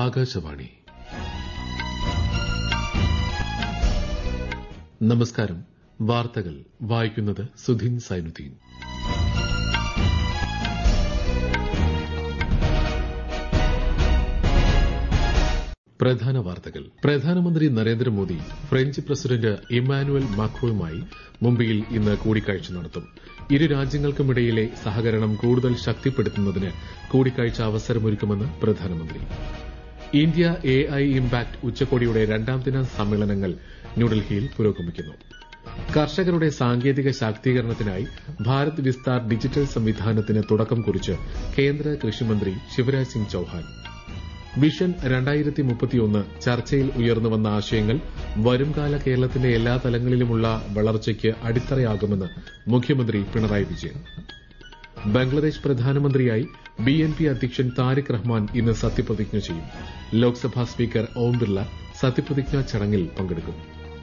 ആകാശവാണി നമസ്കാരം വാർത്തകൾ വായിക്കുന്നത് സുധീൻ സൈനുദ്ദീൻ പ്രധാന വാർത്തകൾ പ്രധാനമന്ത്രി നരേന്ദ്രമോദി ഫ്രഞ്ച് പ്രസിഡന്റ് ഇമ്മാനുവൽ മാക്രോയുമായി മുംബൈയിൽ ഇന്ന് കൂടിക്കാഴ്ച നടത്തും ഇരു രാജ്യങ്ങൾക്കുമിടയിലെ സഹകരണം കൂടുതൽ ശക്തിപ്പെടുത്തുന്നതിന് കൂടിക്കാഴ്ച അവസരമൊരുക്കുമെന്ന് പ്രധാനമന്ത്രി ഇന്ത്യ എ ഐ ഇംപാക്ട് ഉച്ചകോടിയുടെ രണ്ടാം ദിന സമ്മേളനങ്ങൾ ന്യൂഡൽഹിയിൽ പുരോഗമിക്കുന്നു കർഷകരുടെ സാങ്കേതിക ശാക്തീകരണത്തിനായി ഭാരത് വിസ്താർ ഡിജിറ്റൽ സംവിധാനത്തിന് തുടക്കം കുറിച്ച് കേന്ദ്ര കൃഷിമന്ത്രി ശിവരാജ് സിംഗ് ചൌഹാൻ വിഷൻ രണ്ടായിരത്തി മുപ്പത്തിയൊന്ന് ചർച്ചയിൽ ഉയർന്നുവന്ന ആശയങ്ങൾ വരുംകാല കേരളത്തിന്റെ എല്ലാ തലങ്ങളിലുമുള്ള വളർച്ചയ്ക്ക് അടിത്തറയാകുമെന്ന് മുഖ്യമന്ത്രി പിണറായി വിജയൻ ബംഗ്ലാദേശ് പ്രധാനമന്ത്രിയായി ബി എൻ പി അധ്യക്ഷൻ താരിഖ് റഹ്മാൻ ഇന്ന് സത്യപ്രതിജ്ഞ ചെയ്യും ലോക്സഭാ സ്പീക്കർ ഓം ബിർള സത്യപ്രതിജ്ഞാ ചടങ്ങിൽ പങ്കെടുക്കും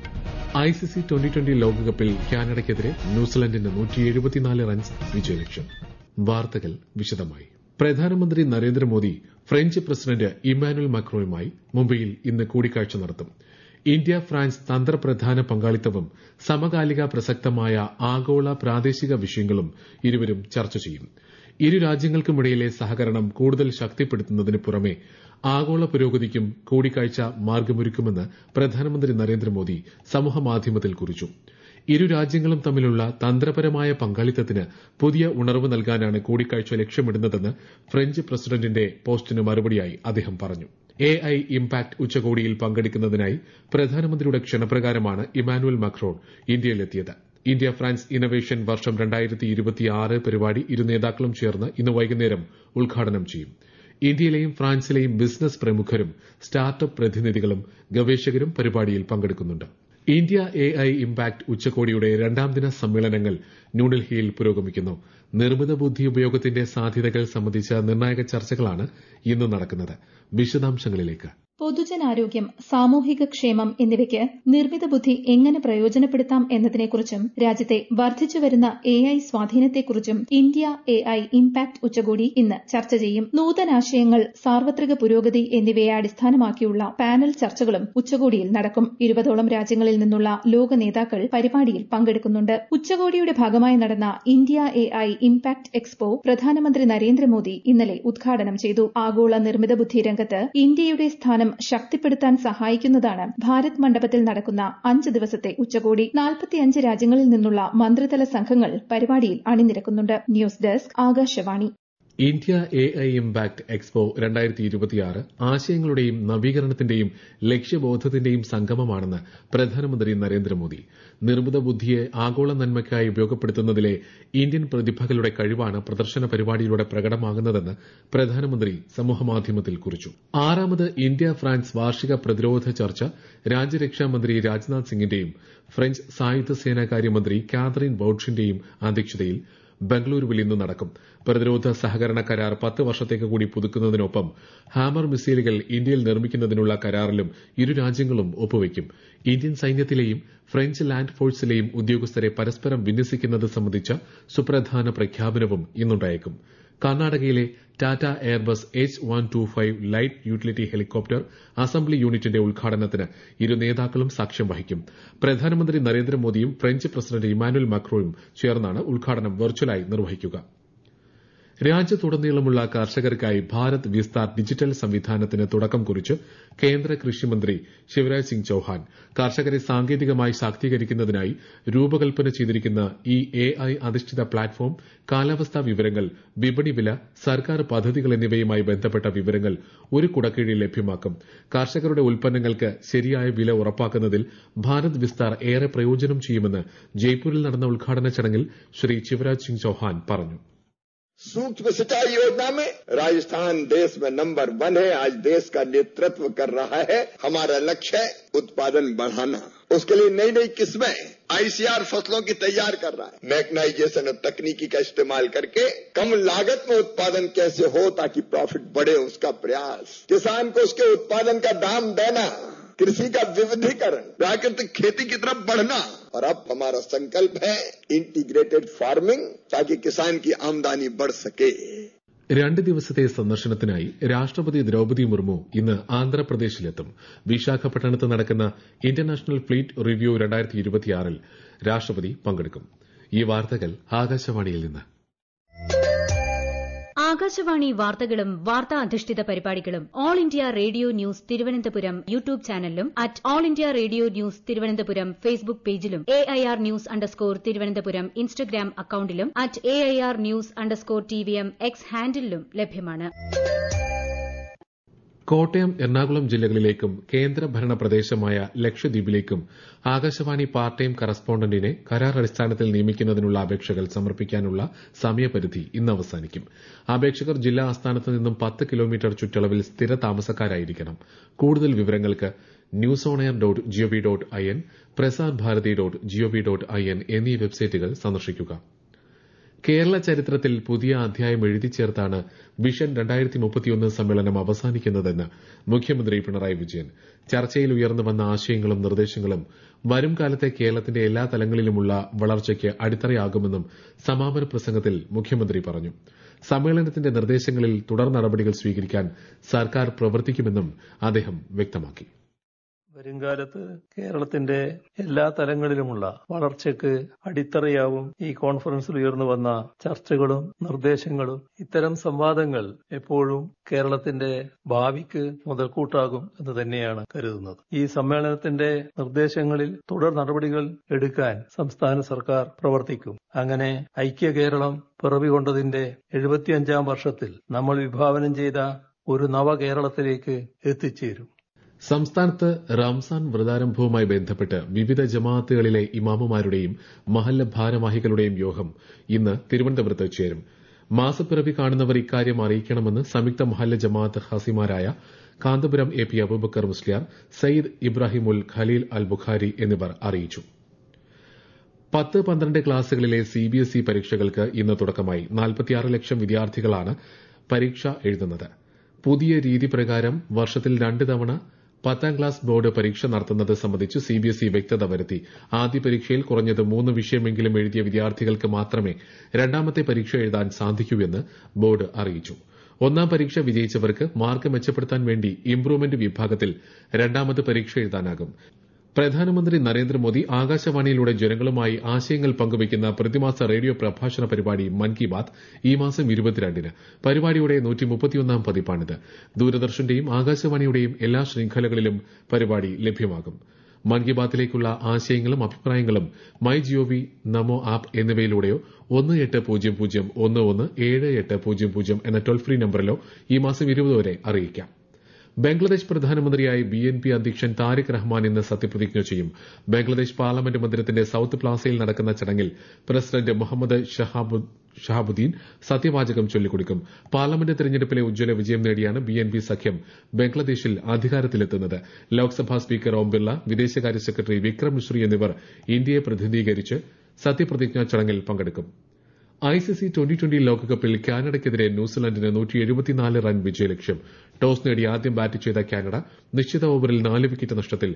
ഐസിസി ട്വന്റി ട്വന്റി ലോകകപ്പിൽ കാനഡയ്ക്കെതിരെ ന്യൂസിലൻഡിന് നൂറ്റി റൺസ് വിജയലക്ഷ്യം വാർത്തകൾ വിശദമായി പ്രധാനമന്ത്രി നരേന്ദ്രമോദി ഫ്രഞ്ച് പ്രസിഡന്റ് ഇമ്മാനുവൽ മക്രോയുമായി മുംബൈയിൽ ഇന്ന് കൂടിക്കാഴ്ച നടത്തും ഇന്ത്യ ഫ്രാൻസ് തന്ത്രപ്രധാന പങ്കാളിത്തവും സമകാലിക പ്രസക്തമായ ആഗോള പ്രാദേശിക വിഷയങ്ങളും ഇരുവരും ചർച്ച ചെയ്യും ഇരു രാജ്യങ്ങൾക്കുമിടയിലെ സഹകരണം കൂടുതൽ ശക്തിപ്പെടുത്തുന്നതിന് പുറമെ ആഗോള പുരോഗതിക്കും കൂടിക്കാഴ്ച മാർഗമൊരുക്കുമെന്ന് പ്രധാനമന്ത്രി നരേന്ദ്രമോദി സമൂഹമാധ്യമത്തിൽ കുറിച്ചു ഇരു രാജ്യങ്ങളും തമ്മിലുള്ള തന്ത്രപരമായ പങ്കാളിത്തത്തിന് പുതിയ ഉണർവ് നൽകാനാണ് കൂടിക്കാഴ്ച ലക്ഷ്യമിടുന്നതെന്ന് ഫ്രഞ്ച് പ്രസിഡന്റിന്റെ പോസ്റ്റിന് മറുപടിയായി അദ്ദേഹം പറഞ്ഞു എ ഐ ഇംപാക്ട് ഉച്ചകോടിയിൽ പങ്കെടുക്കുന്നതിനായി പ്രധാനമന്ത്രിയുടെ ക്ഷണപ്രകാരമാണ് ഇമാനുവൽ മക്രോൺ ഇന്ത്യയിലെത്തിയത് ഇന്ത്യ ഫ്രാൻസ് ഇന്നവേഷൻ വർഷം പരിപാടി ഇരു നേതാക്കളും ചേർന്ന് ഇന്ന് വൈകുന്നേരം ഉദ്ഘാടനം ചെയ്യും ഇന്ത്യയിലെയും ഫ്രാൻസിലെയും ബിസിനസ് പ്രമുഖരും സ്റ്റാർട്ടപ്പ് പ്രതിനിധികളും ഗവേഷകരും പരിപാടിയിൽ പങ്കെടുക്കുന്നുണ്ട് ഇന്ത്യ എ ഐ ഇംപാക്ട് ഉച്ചകോടിയുടെ രണ്ടാം ദിന സമ്മേളനങ്ങൾ ന്യൂഡൽഹിയിൽ പുരോഗമിക്കുന്നു നിർമ്മിത ബുദ്ധി ഉപയോഗത്തിന്റെ സാധ്യതകൾ സംബന്ധിച്ച നിർണായക ചർച്ചകളാണ് ഇന്ന് നടക്കുന്നത് വിശദാംശങ്ങളിലേക്ക് പൊതുജനാരോഗ്യം സാമൂഹിക ക്ഷേമം എന്നിവയ്ക്ക് നിർമ്മിത ബുദ്ധി എങ്ങനെ പ്രയോജനപ്പെടുത്താം എന്നതിനെക്കുറിച്ചും രാജ്യത്തെ വർദ്ധിച്ചുവരുന്ന എ ഐ സ്വാധീനത്തെക്കുറിച്ചും ഇന്ത്യ എ ഐ ഇംപാക്ട് ഉച്ചകോടി ഇന്ന് ചർച്ച ചെയ്യും നൂതനാശയങ്ങൾ സാർവത്രിക പുരോഗതി എന്നിവയെ അടിസ്ഥാനമാക്കിയുള്ള പാനൽ ചർച്ചകളും ഉച്ചകോടിയിൽ നടക്കും ഇരുപതോളം രാജ്യങ്ങളിൽ നിന്നുള്ള ലോക നേതാക്കൾ പരിപാടിയിൽ പങ്കെടുക്കുന്നുണ്ട് ഉച്ചകോടിയുടെ ഭാഗമായി നടന്ന India A I impact expo പ്രധാനമന്ത്രി നരേന്ദ്രമോദി ഇന്നലെ ഉദ്ഘാടനം ചെയ്തു ആഗോള നിർമ്മിത ബുദ്ധി രംഗത്ത് ഇന്ത്യയുടെ സ്ഥാനം ശക്തിപ്പെടുത്താൻ സഹായിക്കുന്നതാണ് ഭാരത് മണ്ഡപത്തിൽ നടക്കുന്ന അഞ്ച് ദിവസത്തെ ഉച്ചകോടി നാൽപ്പത്തിയഞ്ച് രാജ്യങ്ങളിൽ നിന്നുള്ള മന്ത്രിതല സംഘങ്ങൾ പരിപാടിയിൽ അണിനിരക്കുന്നുണ്ട് news desk Akashvani India A I impact expo ആശയങ്ങളുടെയും നവീകരണത്തിന്റെയും ലക്ഷ്യബോധത്തിന്റെയും സംഗമമാണെന്ന് പ്രധാനമന്ത്രി നരേന്ദ്രമോദി നിർമ്മിത ബുദ്ധിയെ ആഗോള നന്മയ്ക്കായി ഉപയോഗപ്പെടുത്തുന്നതിലെ ഇന്ത്യൻ പ്രതിഭകളുടെ കഴിവാണ് പ്രദർശന പരിപാടിയിലൂടെ പ്രകടമാകുന്നതെന്ന് പ്രധാനമന്ത്രി സമൂഹമാധ്യമത്തിൽ കുറിച്ചു ആറാമത് ഇന്ത്യ ഫ്രാൻസ് വാർഷിക പ്രതിരോധ ചർച്ച രാജ്യരക്ഷാമന്ത്രി രാജ്നാഥ് സിംഗിന്റെയും ഫ്രഞ്ച് സായുധ സേനാകാര്യമന്ത്രി കാതറിൻ ബൌഡ്ഷിന്റെയും അധ്യക്ഷതയിൽ ബംഗളൂരുവിൽ ഇന്ന് നടക്കും പ്രതിരോധ സഹകരണ കരാർ പത്ത് വർഷത്തേക്ക് കൂടി പുതുക്കുന്നതിനൊപ്പം ഹാമർ മിസൈലുകൾ ഇന്ത്യയിൽ നിർമ്മിക്കുന്നതിനുള്ള കരാറിലും ഇരു രാജ്യങ്ങളും ഒപ്പുവയ്ക്കും ഇന്ത്യൻ സൈന്യത്തിലെയും ഫ്രഞ്ച് ലാൻഡ് ഫോഴ്സിലെയും ഉദ്യോഗസ്ഥരെ പരസ്പരം വിന്യസിക്കുന്നത് സംബന്ധിച്ച സുപ്രധാന പ്രഖ്യാപനവും ഇന്നുണ്ടായേക്കും കർണാടകയിലെ Tata Airbus H one two five light utility helicopter assembly യൂണിറ്റിന്റെ ഉദ്ഘാടനത്തിന് ഇരു നേതാക്കളും സാക്ഷ്യം വഹിക്കും പ്രധാനമന്ത്രി നരേന്ദ്രമോദിയും ഫ്രഞ്ച് പ്രസിഡന്റ് ഇമാനുവൽ മക്രോയും ചേർന്നാണ് ഉദ്ഘാടനം വെർച്വലായി നിർവഹിക്കുക രാജ്യത്തുടനീളമുള്ള കർഷകർക്കായി ഭാരത് വിസ്താർ ഡിജിറ്റൽ സംവിധാനത്തിന് തുടക്കം കുറിച്ച് കേന്ദ്ര കൃഷിമന്ത്രി ശിവരാജ് സിംഗ് ചൌഹാൻ കർഷകരെ സാങ്കേതികമായി ശാക്തീകരിക്കുന്നതിനായി രൂപകൽപ്പന ചെയ്തിരിക്കുന്ന ഈ എ ഐ അധിഷ്ഠിത പ്ലാറ്റ്ഫോം കാലാവസ്ഥാ വിവരങ്ങൾ വിപണി വില സർക്കാർ പദ്ധതികൾ എന്നിവയുമായി ബന്ധപ്പെട്ട വിവരങ്ങൾ ഒരു കുടക്കീഴിൽ ലഭ്യമാക്കും കർഷകരുടെ ഉൽപ്പന്നങ്ങൾക്ക് ശരിയായ വില ഉറപ്പാക്കുന്നതിൽ ഭാരത് വിസ്താർ ഏറെ പ്രയോജനം ചെയ്യുമെന്ന് ജയ്പൂരിൽ നടന്ന ഉദ്ഘാടന ചടങ്ങിൽ ശ്രീ ശിവരാജ് സിംഗ് ചൌഹാൻ പറഞ്ഞു सूक्ष्म सिंचाई योजना में राजस्थान देश में नंबर वन है आज देश का नेतृत्व कर रहा है हमारा लक्ष्य है उत्पादन बढ़ाना उसके लिए नई नई किस्में आईसीआर फसलों की तैयार कर रहा है मैकनाइजेशन और तकनीकी का इस्तेमाल करके कम लागत में उत्पादन कैसे हो ताकि प्रॉफिट बढ़े उसका प्रयास किसान को उसके उत्पादन का दाम देना कृषि का विविधीकरण प्राकृतिक खेती की तरफ बढ़ना और अब हमारा संकल्प है इंटीग्रेटेड फार्मिंग ताकि किसान की आमदनी बढ़ सके രണ്ട് ദിവസത്തെ സന്ദർശനത്തിനായി രാഷ്ട്രപതി ദ്രൌപതി മുർമു ഇന്ന് ആന്ധ്രാപ്രദേശിലെത്തും വിശാഖപട്ടണത്ത് നടക്കുന്ന ഇന്റർനാഷണൽ ഫ്ലീറ്റ് റിവ്യൂ രണ്ടായിരത്തി ഇരുപത്തിയാറിൽ രാഷ്ട്രപതി പങ്കെടുക്കും ഈ വാർത്തകൾ ആകാശവാണിയിൽ നിന്ന് ആകാശവാണി വാർത്തകളും വാർത്താ അധിഷ്ഠിത പരിപാടികളും all India radio news Thiruvananthapuram YouTube ചാനലിലും at all India radio news Thiruvananthapuram Facebook പേജിലും A I R news underscore Thiruvananthapuram Instagram അക്കൌണ്ടിലും at A I R news underscore T V M X ഹാൻഡിലും ലഭ്യമാണ് കോട്ടയം എറണാകുളം ജില്ലകളിലേക്കും കേന്ദ്രഭരണ പ്രദേശമായ ലക്ഷദ്വീപിലേക്കും ആകാശവാണി പാർട്ട് ടൈം കറസ്പോണ്ടന്റിനെ കരാർ അടിസ്ഥാനത്തിൽ നിയമിക്കുന്നതിനുള്ള അപേക്ഷകൾ സമർപ്പിക്കാനുള്ള സമയപരിധി ഇന്ന് അവസാനിക്കും അപേക്ഷകർ ജില്ലാ ആസ്ഥാനത്ത് നിന്നും പത്ത് കിലോമീറ്റർ ചുറ്റളവിൽ സ്ഥിര താമസക്കാരായിരിക്കണം കൂടുതൽ വിവരങ്ങൾക്ക് news on air dot gov dot I N Prasar Bharati dot gov dot I N എന്നീ വെബ്സൈറ്റുകൾ സന്ദർശിക്കുക കേരള ചരിത്രത്തിൽ പുതിയ അധ്യായം എഴുതി ചേർത്താണ് വിഷൻ രണ്ടായിരത്തി മുപ്പത്തിയൊന്ന് സമ്മേളനം അവസാനിക്കുന്നതെന്ന് മുഖ്യമന്ത്രി പിണറായി വിജയൻ ചർച്ചയിൽ ഉയർന്നു വന്ന ആശയങ്ങളും നിർദ്ദേശങ്ങളും വരും കാലത്തെ കേരളത്തിന്റെ എല്ലാ തലങ്ങളിലുമുള്ള വളർച്ചയ്ക്ക് അടിത്തറയാകുമെന്നും സമാപന പ്രസംഗത്തിൽ മുഖ്യമന്ത്രി പറഞ്ഞു സമ്മേളനത്തിന്റെ നിർദ്ദേശങ്ങളിൽ തുടർ നടപടികൾ സ്വീകരിക്കാൻ സർക്കാർ പ്രവർത്തിക്കുമെന്നും അദ്ദേഹം വ്യക്തമാക്കി വരുംകാലത്ത് കേരളത്തിന്റെ എല്ലാ തലങ്ങളിലുമുള്ള വളർച്ചയ്ക്ക് അടിത്തറയാവും ഈ കോൺഫറൻസിൽ ഉയർന്നു വന്ന ചർച്ചകളും നിർദ്ദേശങ്ങളും ഇത്തരം സംവാദങ്ങൾ എപ്പോഴും കേരളത്തിന്റെ ഭാവിക്ക് മുതൽക്കൂട്ടാകും എന്ന് തന്നെയാണ് കരുതുന്നത് ഈ സമ്മേളനത്തിന്റെ നിർദ്ദേശങ്ങളിൽ തുടർ നടപടികൾ എടുക്കാൻ സംസ്ഥാന സർക്കാർ പ്രവർത്തിക്കും അങ്ങനെ ഐക്യ കേരളം പിറവികൊണ്ടതിന്റെ എഴുപത്തിയഞ്ചാം വർഷത്തിൽ നമ്മൾ വിഭാവനം ചെയ്ത ഒരു നവകേരളത്തിലേക്ക് എത്തിച്ചേരും സംസ്ഥാനത്ത് റംസാൻ വ്രതാരംഭവുമായി ബന്ധപ്പെട്ട് വിവിധ ജമാഅത്തുകളിലെ ഇമാമുമാരുടെയും മഹല്ല ഭാരവാഹികളുടെയും യോഗം ഇന്ന് തിരുവനന്തപുരത്ത് ചേരും മാസപ്പിറവി കാണുന്നവർ ഇക്കാര്യം അറിയിക്കണമെന്ന് സംയുക്ത മഹല്ല ജമാഅത്ത് ഹസിമാരായ കാന്തപുരം എ പി അബൂബക്കർ മുസ്ലിയാർ സയ്യിദ് ഇബ്രാഹിമുൽ ഖലീൽ അൽ ബുഖാരി എന്നിവർ അറിയിച്ചു പത്ത് പന്ത്രണ്ട് ക്ലാസുകളിലെ സിബിഎസ്ഇ പരീക്ഷകൾക്ക് ഇന്ന് തുടക്കമായി നാൽപ്പത്തിയാറ് ലക്ഷം വിദ്യാർത്ഥികളാണ് പരീക്ഷ എഴുതുന്നത് പുതിയ രീതി പ്രകാരം വർഷത്തിൽ രണ്ട് തവണ പത്താം ക്ലാസ് ബോർഡ് പരീക്ഷ നടത്തുന്നത് സംബന്ധിച്ച് സിബിഎസ്ഇ വ്യക്തത വരുത്തി ആദ്യ പരീക്ഷയിൽ കുറഞ്ഞത് മൂന്ന് വിഷയമെങ്കിലും എഴുതിയ വിദ്യാർത്ഥികൾക്ക് മാത്രമേ രണ്ടാമത്തെ പരീക്ഷ എഴുതാൻ സാധിക്കൂ എന്ന് ബോർഡ് അറിയിച്ചു ഒന്നാം പരീക്ഷ വിജയിച്ചവർക്ക് മാർക്ക് മെച്ചപ്പെടുത്താൻ വേണ്ടി ഇംപ്രൂവ്മെന്റ് വിഭാഗത്തിൽ രണ്ടാമത് പരീക്ഷ എഴുതാനാകും പ്രധാനമന്ത്രി നരേന്ദ്രമോദി ആകാശവാണിയിലൂടെ ജനങ്ങളുമായി ആശയങ്ങൾ പങ്കുവയ്ക്കുന്ന പ്രതിമാസ റേഡിയോ പ്രഭാഷണ പരിപാടി മൻ കി ബാത് ഈ മാസം ഇരുപത്തിരണ്ടിന് പരിപാടിയുടെ നൂറ്റിമുപ്പത്തിയൊന്നാം പതിപ്പാണിത് ദൂരദർശന്റെയും ആകാശവാണിയുടെയും എല്ലാ ശൃംഖലകളിലും പരിപാടി ലഭ്യമാകും മൻ കി ബാത്തിലേക്കുള്ള ആശയങ്ങളും അഭിപ്രായങ്ങളും മൈ ജിഒവി നമോ ആപ്പ് എന്നിവയിലൂടെയോ ഒന്ന് എട്ട് പൂജ്യം പൂജ്യം ഒന്ന് ഒന്ന് ഏഴ് എട്ട് പൂജ്യം പൂജ്യം എന്ന ടോൾ ഫ്രീ നമ്പറിലോ ഈ മാസം ഇരുപത് വരെ അറിയിക്കാം ബംഗ്ലാദേശ് പ്രധാനമന്ത്രിയായി ബി എൻ പി അധ്യക്ഷൻ താരിഖ് റഹ്മാൻ ഇന്ന് സത്യപ്രതിജ്ഞ ചെയ്യും ബംഗ്ലാദേശ് പാർലമെന്റ് മന്ദിരത്തിന്റെ സൌത്ത് പ്ലാസയിൽ നടക്കുന്ന ചടങ്ങിൽ പ്രസിഡന്റ് മുഹമ്മദ് ഷഹാബുദ്ദീൻ സത്യവാചകം ചൊല്ലിക്കൊടുക്കും പാർലമെന്റ് തെരഞ്ഞെടുപ്പിലെ ഉജ്ജ്വല വിജയം നേടിയാണ് ബി എൻ പി സഖ്യം ബംഗ്ലാദേശിൽ അധികാരത്തിലെത്തുന്നത് ലോക്സഭാ സ്പീക്കർ ഓം ബിർള വിദേശകാര്യ സെക്രട്ടറി വിക്രം മിശ്രി എന്നിവർ ഇന്ത്യയെ പ്രതിനിധീകരിച്ച് സത്യപ്രതിജ്ഞാ ചടങ്ങിൽ പങ്കെടുക്കും ഐസിസി ട്വന്റി ട്വന്റി ലോകകപ്പിൽ കാനഡയ്ക്കെതിരെ ന്യൂസിലൻഡിന് റൺ വിജയലക്ഷ്യം ടോസ് നേടി ആദ്യം ബാറ്റ് ചെയ്ത കാനഡ നിശ്ചിത ഓവറിൽ നാല് വിക്കറ്റ് നഷ്ടത്തിൽ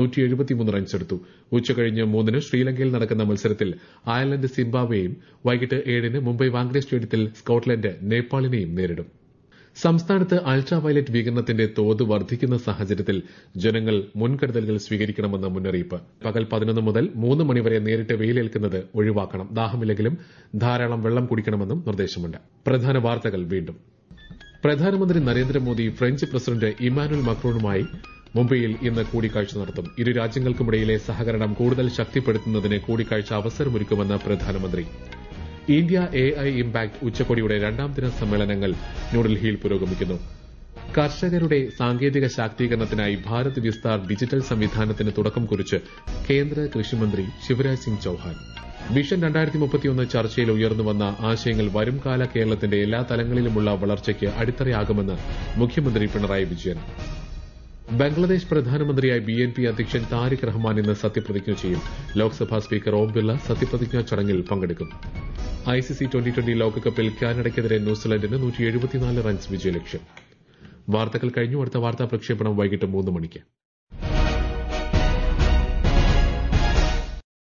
റൺസ് എടുത്തു ഉച്ചകഴിഞ്ഞ് മൂന്നിന് ശ്രീലങ്കയിൽ നടക്കുന്ന മത്സരത്തിൽ അയർലൻഡ് സിംബാബ്വേയും വൈകിട്ട് ഏഴിന് മുംബൈ വാങ്കഡെ സ്റ്റേഡിയത്തിൽ സ്കോട്ട്ലൻഡ് നേപ്പാളിനെയും നേരിടും സംസ്ഥാനത്ത് അൾട്രാ വയലറ്റ് വികിരണത്തിന്റെ തോത് വർദ്ധിക്കുന്ന സാഹചര്യത്തിൽ ജനങ്ങൾ മുൻകരുതലുകൾ സ്വീകരിക്കണമെന്ന് മുന്നറിയിപ്പ് പകൽ പതിനൊന്ന് മുതൽ മൂന്ന് മണിവരെ നേരിട്ട് വെയിലേൽക്കുന്നത് ഒഴിവാക്കണം ദാഹമില്ലെങ്കിലും ധാരാളം വെള്ളം കുടിക്കണമെന്നും നിർദ്ദേശമുണ്ട് പ്രധാന വാർത്തകൾ വീണ്ടും പ്രധാനമന്ത്രി നരേന്ദ്രമോദി ഫ്രഞ്ച് പ്രസിഡന്റ് ഇമാനുൽ മക്രോണുമായി മുംബൈയിൽ ഇന്ന് കൂടിക്കാഴ്ച നടത്തും ഇരു രാജ്യങ്ങൾക്കുമിടയിലെ സഹകരണം കൂടുതൽ ശക്തിപ്പെടുത്തുന്നതിന് കൂടിക്കാഴ്ച അവസരമൊരുക്കുമെന്ന് പ്രധാനമന്ത്രി ഇന്ത്യ എ ഐ ഇംപാക്ട് ഉച്ചകോടിയുടെ രണ്ടാം ദിന സമ്മേളനങ്ങൾ ന്യൂഡൽഹിയിൽ പുരോഗമിക്കുന്നു കർഷകരുടെ സാങ്കേതിക ശാക്തീകരണത്തിനായി ഭാരത് വിസ്താർ ഡിജിറ്റൽ സംവിധാനത്തിന് തുടക്കം കുറിച്ച് കേന്ദ്ര കൃഷിമന്ത്രി ശിവരാജ് സിംഗ് ചൌഹാൻ വിഷൻ രണ്ടായിരത്തി മുപ്പത്തിയൊന്ന് ചർച്ചയിൽ ഉയർന്നുവന്ന ആശയങ്ങൾ വരുംകാല കേരളത്തിന്റെ എല്ലാ തലങ്ങളിലുമുള്ള വളർച്ചയ്ക്ക് അടിത്തറയാകുമെന്ന് മുഖ്യമന്ത്രി പിണറായി വിജയൻ ബംഗ്ലാദേശ് പ്രധാനമന്ത്രിയായി ബി എൻ പി അധ്യക്ഷൻ താരിഖ് റഹ്മാൻ ഇന്ന് സത്യപ്രതിജ്ഞ ചെയ്യും ലോക്സഭാ സ്പീക്കർ ഓം ബിർള സത്യപ്രതിജ്ഞാ ചടങ്ങിൽ പങ്കെടുക്കും ഐസിസി ട്വന്റി ട്വന്റി ലോകകപ്പിൽ കാനഡയ്ക്കെതിരെ ന്യൂസിലൻഡിന് റൺസ് വിജയലക്ഷ്യം വാർത്തകൾ കഴിഞ്ഞു അടുത്ത വാർത്താ പ്രക്ഷേപണം വൈകിട്ട് മൂന്ന് മണിക്ക്